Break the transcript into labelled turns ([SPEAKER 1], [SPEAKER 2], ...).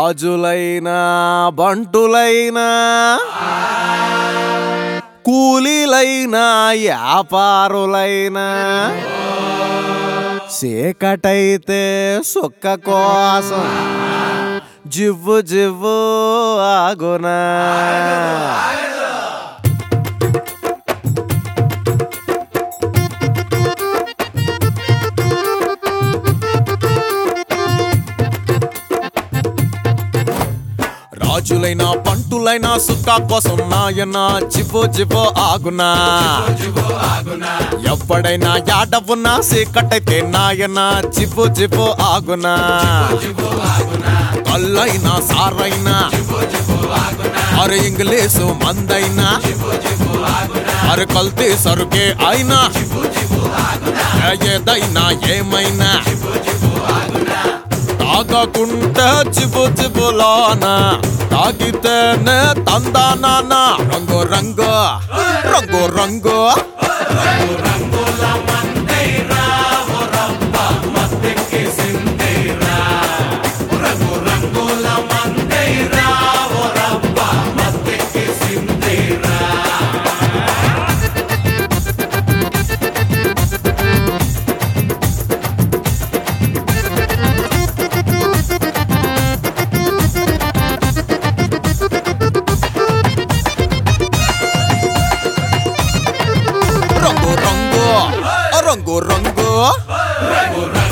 [SPEAKER 1] రాజులైనా బంటులైనా కూలీలైనా వ్యాపారులైనా చీకటైతే సుక్క కోసం జివ్వు జివ్వు ఆగునా రాజులైనా పంటులైనా సుక్క కోసం నాయన జివ్వు జివ్వు ఆగునా ఎప్పుడైనా యాడవున్నా సీకటైతే నాయన జివ్వు జివ్వు ఆగునా కల్లైనా సారైనా అరే ఇంగ్లీషు మందైనా అరే కల్తీ సరుకే అయినా ఏదైనా ఏమైనా తాగకుంటే చిబు చిబులానా తాగితేనే తందానా రంగు రంగు రంగు రంగు రంగు రంగు రంగు రంగు